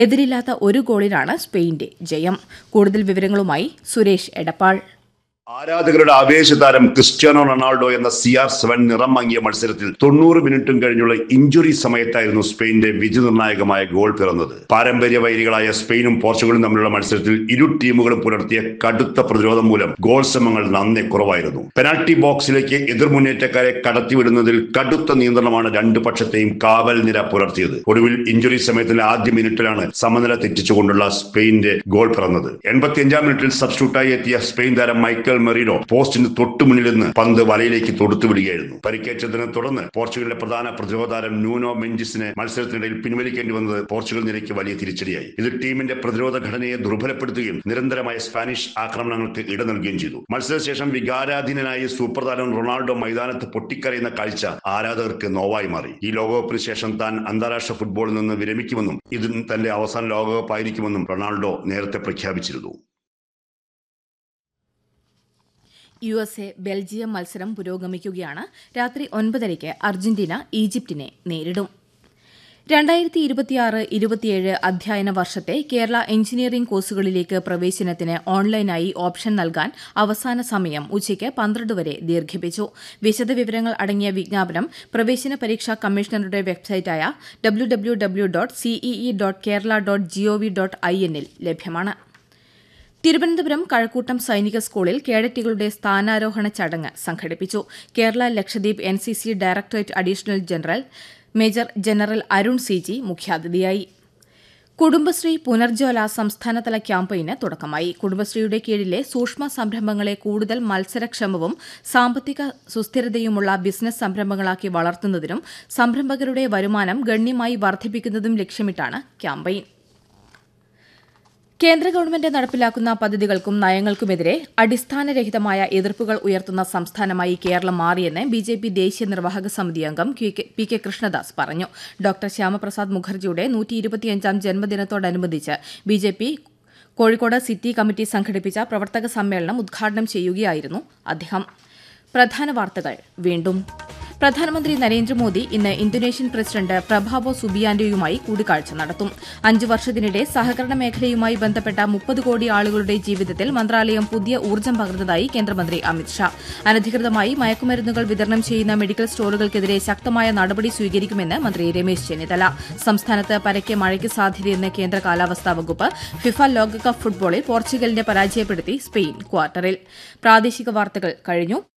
എതിരില്ലാത്ത ഒരു ഗോളിനാണ് സ്പെയിന്റെ ജയം കൂടുതൽ വിവരങ്ങളുമായി സുരേഷ് എടപ്പാൾ ആരാധകരുടെ ആവേശതാരം ക്രിസ്ത്യാനോ റൊണാൾഡോ എന്ന സി ആർ സെവൻ നിറം മങ്ങിയ മത്സരത്തിൽ തൊണ്ണൂറ് മിനിറ്റും കഴിഞ്ഞുള്ള ഇഞ്ചുറി സമയത്തായിരുന്നു സ്പെയിന്റെ വിധിനിർണായകമായ ഗോൾ പിറന്നത് പാരമ്പര്യ വൈരികളായ സ്പെയിനും പോർച്ചുഗലും തമ്മിലുള്ള മത്സരത്തിൽ ഇരു ടീമുകളും പുലർത്തിയ കടുത്ത പ്രതിരോധം മൂലം ഗോൾ ശ്രമങ്ങൾ നന്നേ കുറവായിരുന്നു പെനാൽറ്റി ബോക്സിലേക്ക് എതിർമുന്നേറ്റക്കാരെ കടത്തിവിടുന്നതിൽ കടുത്ത നിയന്ത്രണമാണ് രണ്ടു പക്ഷത്തെയും കാവൽ നിര പുലർത്തിയത് ഒടുവിൽ ഇഞ്ചുറി സമയത്തിന്റെ ആദ്യ മിനിറ്റിലാണ് സമനില തെറ്റിച്ചുകൊണ്ടുള്ള സ്പെയിന്റെ ഗോൾ പിറന്നത് എൺപത്തിയഞ്ചാം മിനിറ്റിൽ സബ്സ്റ്റിറ്റ്യൂട്ടായി എത്തിയ സ്പെയിൻ താരം മൈക്കൽ മെറീനോ പോസ്റ്റിന് തൊട്ടു മുന്നിൽ നിന്ന് പന്ത് വലയിലേക്ക് തൊടുത്തു വിടുകയായിരുന്നു പരിക്കേറ്റതിനെ തുടർന്ന് പോർച്ചുഗലിന്റെ പ്രധാന പ്രതിരോധതാരം ന്യൂനോ മെഞ്ചിസിനെ മത്സരത്തിനിടയിൽ പിൻവലിക്കേണ്ടി വന്നത് പോർച്ചുഗൽ നിരയ്ക്ക് വലിയ തിരിച്ചടിയായി ഇത് ടീമിന്റെ പ്രതിരോധ ഘടനയെ ദുർബലപ്പെടുത്തുകയും നിരന്തരമായ സ്പാനിഷ് ആക്രമണങ്ങൾക്ക് ഇട നൽകുകയും ചെയ്തു മത്സരശേഷം വികാരാധീനനായി സൂപ്പർ താരം റൊണാൾഡോ മൈതാനത്ത് പൊട്ടിക്കരയുന്ന കാഴ്ച ആരാധകർക്ക് നോവായി മാറി ഈ ലോകകപ്പിന് ശേഷം താൻ അന്താരാഷ്ട്ര ഫുട്ബോളിൽ നിന്ന് വിരമിക്കുമെന്നും ഇത് തന്റെ അവസാന ലോകകപ്പായിരിക്കുമെന്നും റൊണാൾഡോ നേരത്തെ പ്രഖ്യാപിച്ചിരുന്നു യു എസ് എ ബെൽജിയം മത്സരം പുരോഗമിക്കുകയാണ് രാത്രി ഒൻപതരയ്ക്ക് അർജന്റീന ഈജിപ്തിനെ നേരിടും രണ്ടായിരത്തി ഇരുപത്തിയാറ് ഇരുപത്തിയേഴ് അധ്യയന വർഷത്തെ കേരള എഞ്ചിനീയറിംഗ് കോഴ്സുകളിലേക്ക് പ്രവേശനത്തിന് ഓൺലൈനായി ഓപ്ഷൻ നൽകാൻ അവസാന സമയം ഉച്ചയ്ക്ക് പന്ത്രണ്ട് വരെ ദീർഘിപ്പിച്ചു വിശദവിവരങ്ങൾ അടങ്ങിയ വിജ്ഞാപനം പ്രവേശന പരീക്ഷാ കമ്മീഷണറുടെ വെബ്സൈറ്റായ W W W dot CEE dot Kerala dot GOV dot I എന്നിൽ ലഭ്യമാണ് തിരുവനന്തപുരം കഴക്കൂട്ടം സൈനിക സ്കൂളിൽ കേഡറ്റുകളുടെ സ്ഥാനാരോഹണ ചടങ്ങ് സംഘടിപ്പിച്ചു Kerala Lakshadweep N C C directorate additional general major general Arun C G മുഖ്യാതിഥിയായി കുടുംബശ്രീ പുനർജ്വല സംസ്ഥാനതല ക്യാമ്പയിന് തുടക്കമായി കുടുംബശ്രീയുടെ കീഴിലെ സൂക്ഷ്മ സംരംഭങ്ങളെ കൂടുതൽ മത്സരക്ഷമവും സാമ്പത്തിക സുസ്ഥിരതയുമുള്ള ബിസിനസ് സംരംഭങ്ങളാക്കി വളർത്തുന്നതിനും സംരംഭകരുടെ വരുമാനം ഗണ്യമായി വർദ്ധിപ്പിക്കുന്നതും ലക്ഷ്യമിട്ടാണ് ക്യാമ്പയിൻ കേന്ദ്ര ഗവൺമെന്റ് നടപ്പിലാക്കുന്ന പദ്ധതികൾക്കും നയങ്ങൾക്കുമെതിരെ അടിസ്ഥാനരഹിതമായ എതിർപ്പുകൾ ഉയർത്തുന്ന സംസ്ഥാനമായി കേരളം മാറിയെന്ന് ബി ജെ പി ദേശീയ നിർവാഹക സമിതി അംഗം പി കെ കൃഷ്ണദാസ് പറഞ്ഞു ഡോക്ടർ ശ്യാമപ്രസാദ് മുഖർജിയുടെ നൂറ്റി ഇരുപത്തിയഞ്ചാം ജന്മദിനത്തോടനുബന്ധിച്ച് B J P Kozhikode city committee സംഘടിപ്പിച്ച പ്രവർത്തക സമ്മേളനം ഉദ്ഘാടനം ചെയ്യുകയായിരുന്നു അദ്ദേഹം പ്രധാന വാർത്തകൾ വീണ്ടും പ്രധാനമന്ത്രി നരേന്ദ്രമോദി ഇന്ന് ഇന്തോനേഷ്യൻ പ്രസിഡന്റ് പ്രഭാവോ സുബിയാന്റോയുമായി കൂടിക്കാഴ്ച നടത്തും അഞ്ചു വർഷത്തിനിടെ സഹകരണ മേഖലയുമായി ബന്ധപ്പെട്ട മുപ്പത് കോടി ആളുകളുടെ ജീവിതത്തിൽ മന്ത്രാലയം പുതിയ ഊർജ്ജം പകർന്നതായി കേന്ദ്രമന്ത്രി അമിത്ഷാ അനധികൃതമായി മയക്കുമരുന്നുകൾ വിതരണം ചെയ്യുന്ന മെഡിക്കൽ സ്റ്റോറുകൾക്കെതിരെ ശക്തമായ നടപടി സ്വീകരിക്കുമെന്ന് മന്ത്രി രമേശ് ചെന്നിത്തല സംസ്ഥാനത്ത് പരക്കെ മഴയ്ക്ക് സാധ്യതയെന്ന് കേന്ദ്ര കാലാവസ്ഥാ വകുപ്പ് ഫിഫ ലോകകപ്പ് ഫുട്ബോളിൽ പോർച്ചുഗലിനെ പരാജയപ്പെടുത്തി സ്പെയിൻ ക്വാർട്ടറിൽ പ്രാദേശിക വാർത്തകൾ കഴിഞ്ഞു